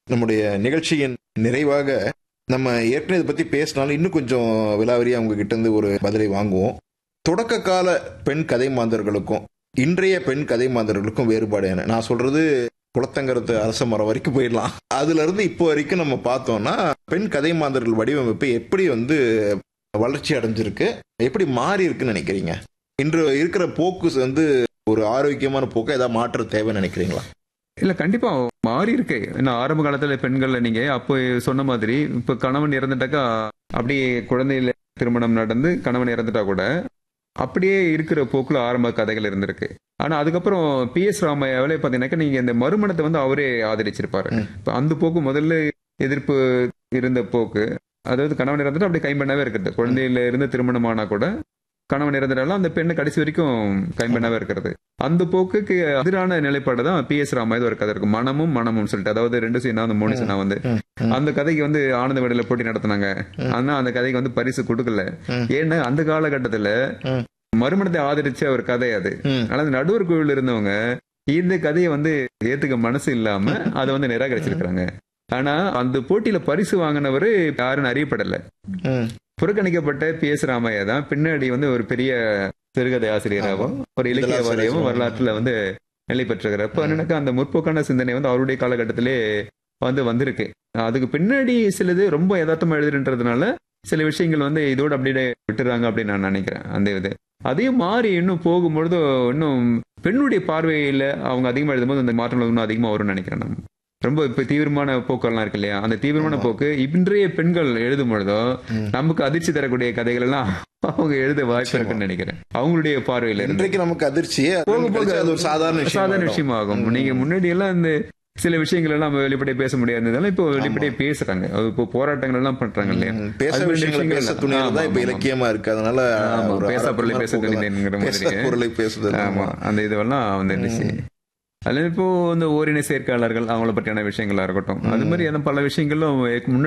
நம்முடைய நிகழ்ச்சியின் நிறைவாக நம்ம ஏற்கனவே இதை பத்தி பேசினாலும் இன்னும் கொஞ்சம் விலாவரியா அவங்க கிட்ட இருந்து ஒரு பதிலை வாங்குவோம் தொடக்க கால பெண் கதை மாந்தர்களுக்கும் இன்றைய பெண் கதை மாந்தர்களுக்கும் வேறுபாடு என்ன நான் சொல்றது குளத்தங்கரத்து அரச மரம் வரைக்கும் போயிடலாம் அதுல இருந்து இப்போ வரைக்கும் நம்ம பார்த்தோம்னா பெண் கதை மாந்தர்கள் வடிவமைப்பு எப்படி வந்து வளர்ச்சி அடைஞ்சிருக்கு எப்படி மாறி இருக்குன்னு நினைக்கிறீங்க இன்று இருக்கிற போக்கு வந்து ஒரு ஆரோக்கியமான போக்கு ஏதாவது மாற்றம் தேவைன்னு நினைக்கிறீங்களா இல்ல கண்டிப்பா மாறி இருக்கு ஏன்னா ஆரம்ப காலத்துல பெண்கள்ல நீங்க அப்போ சொன்ன மாதிரி இப்ப கணவன் இறந்துட்டாக்கா அப்படியே குழந்தையில திருமணம் நடந்து கணவன் இறந்துட்டா கூட அப்படியே இருக்கிற போக்குல ஆரம்ப கதைகள் இருந்திருக்கு ஆனா அதுக்கப்புறம் பி எஸ் ராமையாவில பாத்தீங்கன்னாக்கா நீங்க இந்த மறுமணத்தை வந்து அவரே ஆதரிச்சிருப்பாரு ம். இப்ப அந்த போக்கு முதல்ல எதிர்ப்பு இருந்த போக்கு அதாவது கணவன் இறந்துட்டு அப்படியே கைம்பெண்ணாவே இருக்கிறது குழந்தையில இருந்து திருமணம் ஆனா கூட கணவன் இறந்துட்டாலும் அந்த பெண்ணு கடைசி வரைக்கும் கைம்பெண்ணாவே இருக்கிறது அந்த போக்குக்கு எதிரான நிலைப்பாடு தான் பி எஸ் ராமாயது ஒரு கதை இருக்கு மனமும் மனமும் சொல்லிட்டு அதாவது ரெண்டு சீனா அந்த மூணு சீனா வந்து ம், ம். அந்த கதைக்கு வந்து ஆனந்த விடையில போட்டி நடத்தினாங்க ம். ஆனா அந்த கதைக்கு வந்து பரிசு கொடுக்கல ம். ஏன்னா அந்த காலகட்டத்துல ம். மறுமணத்தை ஆதரிச்ச ஒரு கதை அது ம். ஆனா அந்த நடுவர் குழுவில் இருந்தவங்க இந்த கதையை வந்து ஏத்துக்க மனசு இல்லாம அதை வந்து நிராகரிச்சிருக்காங்க ஆனா அந்த போட்டியில பரிசு வாங்கினவரு யாருன்னு அறியப்படல ம். புறக்கணிக்கப்பட்ட பி எஸ் ராமையா தான் பின்னாடி வந்து ஒரு பெரிய சிறுகதை ஆசிரியராகவும் ஒரு இலக்கியவாதியாகவும் வரலாற்றுல வந்து நிலை பெற்றிருக்கிறார் அப்ப என்னன்னாக்கா அந்த முற்போக்கான சிந்தனை வந்து அவருடைய காலகட்டத்திலே வந்து வந்திருக்கு அதுக்கு பின்னாடி சிலது ரொம்ப யதார்த்தமா எழுதுன்றதுனால சில விஷயங்கள் வந்து இதோட அப்படியே விட்டுறாங்க அப்படின்னு நான் நினைக்கிறேன் அந்த இது அதையும் மாறி இன்னும் போகும்பொழுது இன்னும் பெண்ணுடைய பார்வையில அவங்க அதிகமா எழுதும்போது அந்த மாற்றங்கள் இன்னும் அதிகமா வரும்னு நினைக்கிறேன் நான் ரொம்ப இப்ப தீவிரமான போக்கெல்லாம் இருக்கு இல்லையா அந்த தீவிரமான ஆமா. போக்கு இன்றைய பெண்கள் எழுதும் பொழுதோ ம். நமக்கு அதிர்ச்சி தரக்கூடிய கதைகள் எல்லாம் அவங்க எழுத வாய்ப்பு இருக்குன்னு நினைக்கிறேன் அவங்களுடைய பார்வையில இருந்து இன்றைக்கு நமக்கு அதிர்ச்சியே போக போக அது ஒரு சாதாரண விஷயம் சாதாரண ஆயிடும். விஷயமாகும் ம். நீங்க முன்னாடி எல்லாம் இந்த சில விஷயங்கள் எல்லாம் நம்ம வெளிப்படையா பேச முடியாததால இப்போ வெளிப்படையா பேசுறாங்க அது இப்போ போராட்டங்கள் எல்லாம் பண்றாங்க இல்லையா ம், பேச அது மாதிரி விஷயங்களை விஷயங்கள் பேச எல்லாம். துணியது தான் இப்ப ஆமா, இலக்கியமா இருக்கு அதனால ஆமா, ஒரு பேசா பொருளை அறகுறையான பேச போக்கு தான். துணிந்தேன்ங்கிற பேச மாதிரி. பொருளை பேசுதல் ஆமா அந்த இதுவெல்லாம் வந்துடுச்சு அதுல இப்போ இந்த ஓரின சேர்க்கையாளர்கள் அவங்கள பற்றியான விஷயங்களா இருக்கட்டும் அது மாதிரி அந்த பல விஷயங்களும் முன்னாடி